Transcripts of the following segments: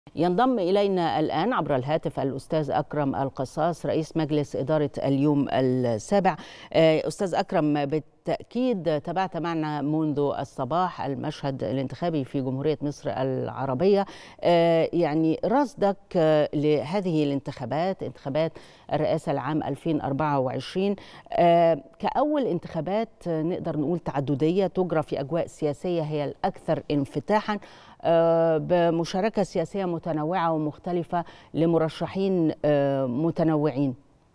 ينضم إلينا الآن عبر الهاتف الأستاذ أكرم القصاص رئيس مجلس إدارة اليوم السابع أستاذ أكرم بالتأكيد تابعت معنا منذ الصباح المشهد الانتخابي في جمهورية مصر العربية يعني رصدك لهذه الانتخابات انتخابات الرئاسة العام 2024 كأول انتخابات نقدر نقول تعددية تجرى في أجواء سياسية هي الأكثر انفتاحا بمشاركة سياسية متنوعة ومختلفة لمرشحين متنوعين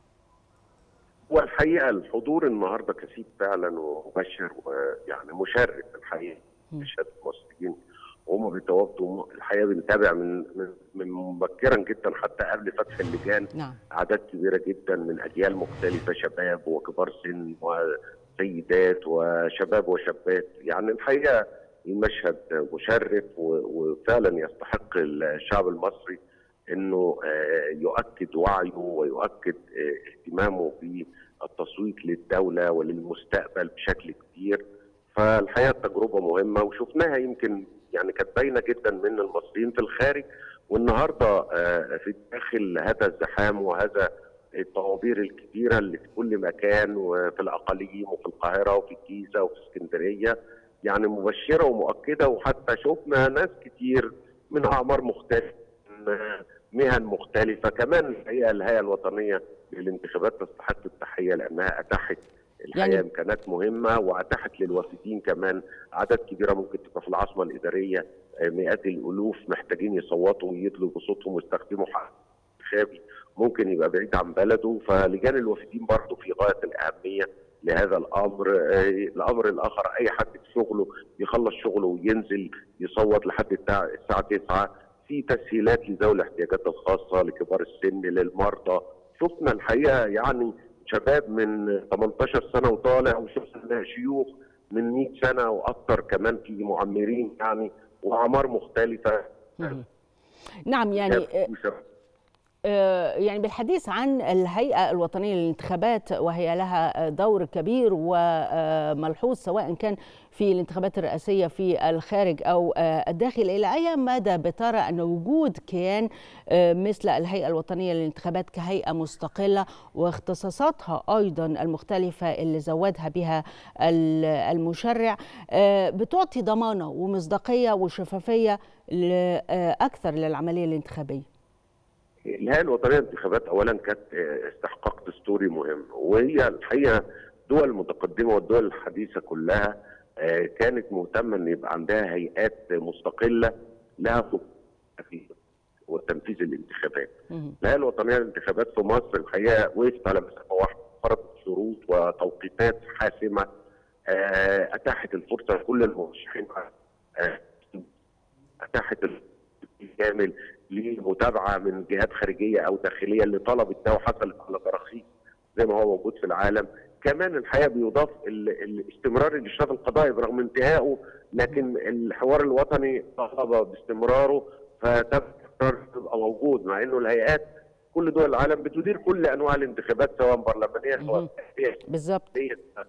والحقيقة الحضور النهاردة كثيف فعلا ومبشر ويعني مشرف الحقيقة مشهد المصريين وهم بيتواجدوا الحقيقه بنتابع من من من مبكرا جدا حتى قبل فتح اللجان نعم. اعداد كبيره جدا من اجيال مختلفه شباب وكبار سن وسيدات وشباب وشابات يعني الحقيقه المشهد مشرف وفعلا يستحق الشعب المصري انه يؤكد وعيه ويؤكد اهتمامه بالتصويت للدوله وللمستقبل بشكل كبير فالحقيقه التجربه مهمه وشفناها يمكن يعني كانت باينه جدا من المصريين في الخارج والنهارده في داخل هذا الزحام وهذا الطوابير الكبيره اللي في كل مكان وفي الاقاليم وفي القاهره وفي الجيزه وفي اسكندريه يعني مبشره ومؤكده وحتى شفنا ناس كتير من اعمار مختلفه من مهن مختلفه كمان الحقيقه الهيئه الوطنيه للانتخابات تستحق التحيه لانها اتاحت الحقيقه يعني امكانات مهمه واتاحت للوافدين كمان اعداد كبيره ممكن تبقى في العاصمه الاداريه مئات الالوف محتاجين يصوتوا ويدلوا بصوتهم ويستخدموا حق انتخابي ممكن يبقى بعيد عن بلده فلجان الوافدين برضه في غايه الاهميه لهذا الامر الامر الاخر اي حد في شغله يخلص شغله وينزل يصوت لحد الساعه 9 في تسهيلات لذوي الاحتياجات الخاصه لكبار السن للمرضى شفنا الحقيقه يعني شباب من 18 سنه وطالع وشفنا شيوخ من 100 سنه واكثر كمان في معمرين يعني واعمار مختلفه نعم يعني يعني بالحديث عن الهيئة الوطنية للانتخابات وهي لها دور كبير وملحوظ سواء كان في الانتخابات الرئاسية في الخارج أو الداخل إلى أي مدى بترى أن وجود كيان مثل الهيئة الوطنية للانتخابات كهيئة مستقلة واختصاصاتها أيضا المختلفة اللي زودها بها المشرع بتعطي ضمانة ومصداقية وشفافية أكثر للعملية الانتخابية الهيئه الوطنيه للانتخابات اولا كانت استحقاق دستوري مهم وهي الحقيقه دول متقدمه والدول الحديثه كلها كانت مهتمه ان يبقى عندها هيئات مستقله لها وتنفيذ الانتخابات. الهيئه الوطنيه للانتخابات في مصر الحقيقه وقفت على مسافه واحده فرضت شروط وتوقيتات حاسمه اتاحت الفرصه لكل المرشحين اتاحت الكامل لمتابعه من جهات خارجيه او داخليه اللي طلبت ده وحصلت على تراخيص زي ما هو موجود في العالم كمان الحقيقه بيضاف الاستمرار الاشراف القضائي برغم انتهائه لكن الحوار الوطني طلب باستمراره فتم يبقى موجود مع انه الهيئات كل دول العالم بتدير كل انواع الانتخابات سواء برلمانيه سواء بالظبط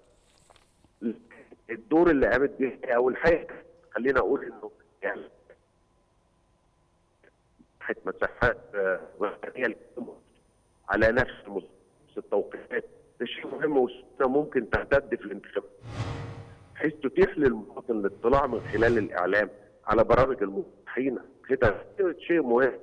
الدور اللي قامت به او الحقيقه خلينا اقول انه يعني مساحه مساحات وطنيه على نفس التوقيتات ده شيء مهم وسنه ممكن تهتد في الانتخابات بحيث تتيح للمواطن الاطلاع من خلال الاعلام على برامج المرشحين كده شيء مهم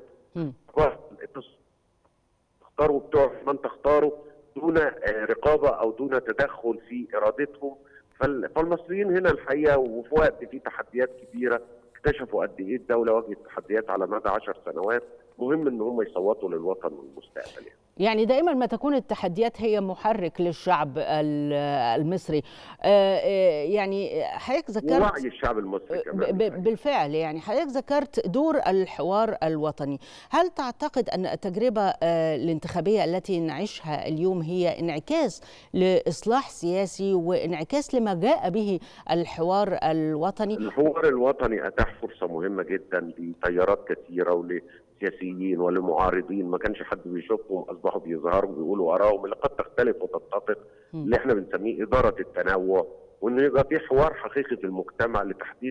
تختاروا بتوع من تختاروا دون رقابه او دون تدخل في ارادتهم فالمصريين هنا الحقيقه وفي وقت في تحديات كبيره اكتشفوا قد ايه الدوله واجهت تحديات على مدى 10 سنوات مهم ان هم يصوتوا للوطن والمستقبل يعني. يعني دائما ما تكون التحديات هي محرك للشعب المصري يعني حضرتك ذكرت ووعي الشعب المصري كمان بالفعل يعني حضرتك ذكرت دور الحوار الوطني هل تعتقد ان التجربه الانتخابيه التي نعيشها اليوم هي انعكاس لاصلاح سياسي وانعكاس لما جاء به الحوار الوطني الحوار الوطني اتاح فرصه مهمه جدا لتيارات كثيره ول سياسيين ولمعارضين ما كانش حد بيشوفهم اصبحوا بيظهروا وبيقولوا ارائهم اللي قد تختلف وتتفق اللي احنا بنسميه اداره التنوع وانه يبقى في حوار حقيقي في المجتمع لتحديد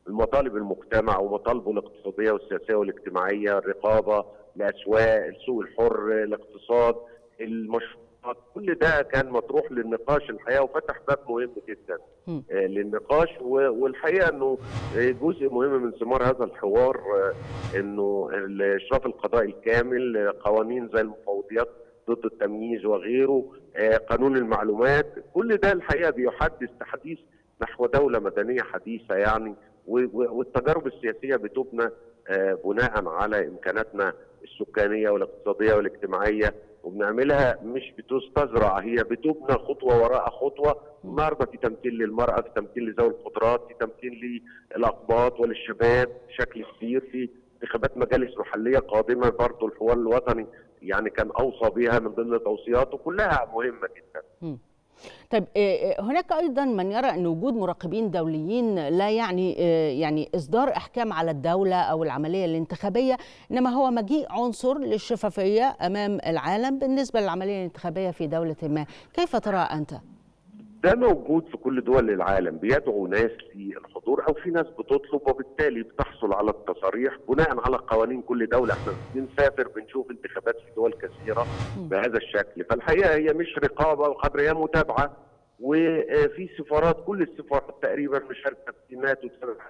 المطالب المجتمع ومطالبه الاقتصاديه والسياسيه والاجتماعيه الرقابه الاسواق السوق الحر الاقتصاد المشروعات كل ده كان مطروح للنقاش الحقيقه وفتح باب مهم جدا مم. آه، للنقاش و- والحقيقه انه آه، جزء مهم من ثمار هذا الحوار آه، انه الاشراف القضائي الكامل آه، قوانين زي المفوضيات ضد التمييز وغيره آه، قانون المعلومات كل ده الحقيقه بيحدث تحديث نحو دوله مدنيه حديثه يعني و- و- والتجارب السياسيه بتبنى آه، بناء على امكاناتنا السكانيه والاقتصاديه والاجتماعيه وبنعملها مش بتستزرع هي بتبنى خطوه وراء خطوه النهارده في تمكين للمراه في تمكين لذوي القدرات في تمكين للاقباط وللشباب بشكل كبير في انتخابات مجالس محليه قادمه برضه الحوار الوطني يعني كان اوصى بها من ضمن توصياته كلها مهمه جدا طيب آه، هناك ايضا من يرى ان وجود مراقبين دوليين لا يعني آه، يعني اصدار احكام على الدوله او العمليه الانتخابيه انما هو مجيء عنصر للشفافيه امام العالم بالنسبه للعمليه الانتخابيه في دوله ما كيف ترى انت ده موجود في كل دول العالم بيدعو ناس للحضور او في ناس بتطلب وبالتالي بتحصل على التصاريح بناء على قوانين كل دوله احنا بنسافر بنشوف انتخابات في دول كثيره بهذا الشكل فالحقيقه هي مش رقابه وقدر هي متابعه وفي سفارات كل السفارات تقريبا مشاركه في ناتو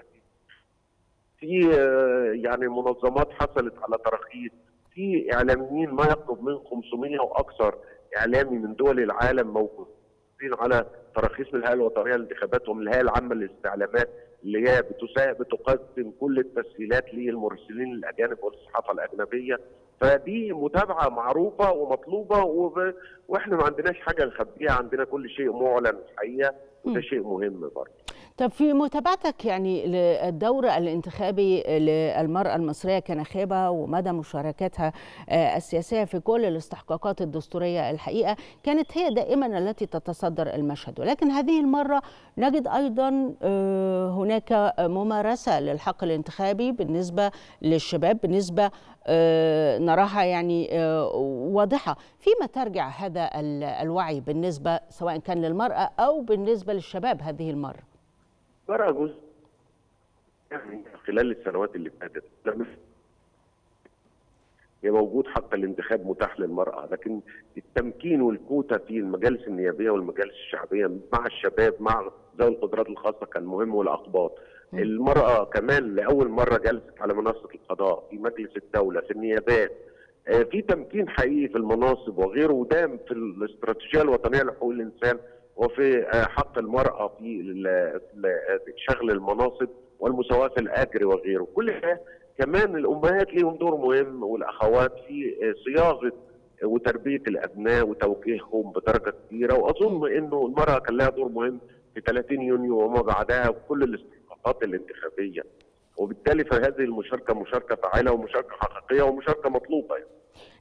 في آه، يعني منظمات حصلت على تراخيص في اعلاميين ما يقرب من 500 واكثر اعلامي من دول العالم موجودين على تراخيص من الهيئه الوطنيه للانتخابات ومن الهيئه العامه للاستعلامات اللي هي بتسا- بتقدم كل التسهيلات للمرسلين الاجانب والصحافه الاجنبيه فدي متابعه معروفه ومطلوبه وب... واحنا ما عندناش حاجه نخبيها عندنا كل شيء معلن الحقيقه وده مم. شيء مهم برضه طب في متابعتك يعني للدور الانتخابي للمرأة المصرية كناخبة ومدى مشاركتها آه، السياسية في كل الاستحقاقات الدستورية الحقيقة كانت هي دائما التي تتصدر المشهد ولكن هذه المرة نجد أيضا آه، هناك ممارسة للحق الانتخابي بالنسبة للشباب بالنسبة آه، نراها يعني آه، واضحة فيما ترجع هذا ال- الوعي بالنسبة سواء كان للمرأة أو بالنسبة للشباب هذه المرة جرى جزء يعني خلال السنوات اللي فاتت لما هي موجود حق الانتخاب متاح للمرأة لكن التمكين والكوتا في المجالس النيابية والمجالس الشعبية مع الشباب مع ذوي القدرات الخاصة كان مهم والأقباط مم. المرأة كمان لأول مرة جلست على منصة القضاء في مجلس الدولة في النيابات آه، في تمكين حقيقي في المناصب وغيره وده في الاستراتيجية الوطنية لحقوق الإنسان وفي آه، حق المرأة في ال- ال- شغل المناصب والمساواة في الأجر وغيره كل ده كمان الأمهات ليهم دور مهم والأخوات في آه، صياغة وتربية الأبناء وتوجيههم بدرجة كبيرة وأظن أنه المرأة كان لها دور مهم في 30 يونيو وما بعدها وكل الاستحقاقات الانتخابية وبالتالي فهذه المشاركة مشاركة فعالة ومشاركة حقيقية ومشاركة مطلوبة يعني.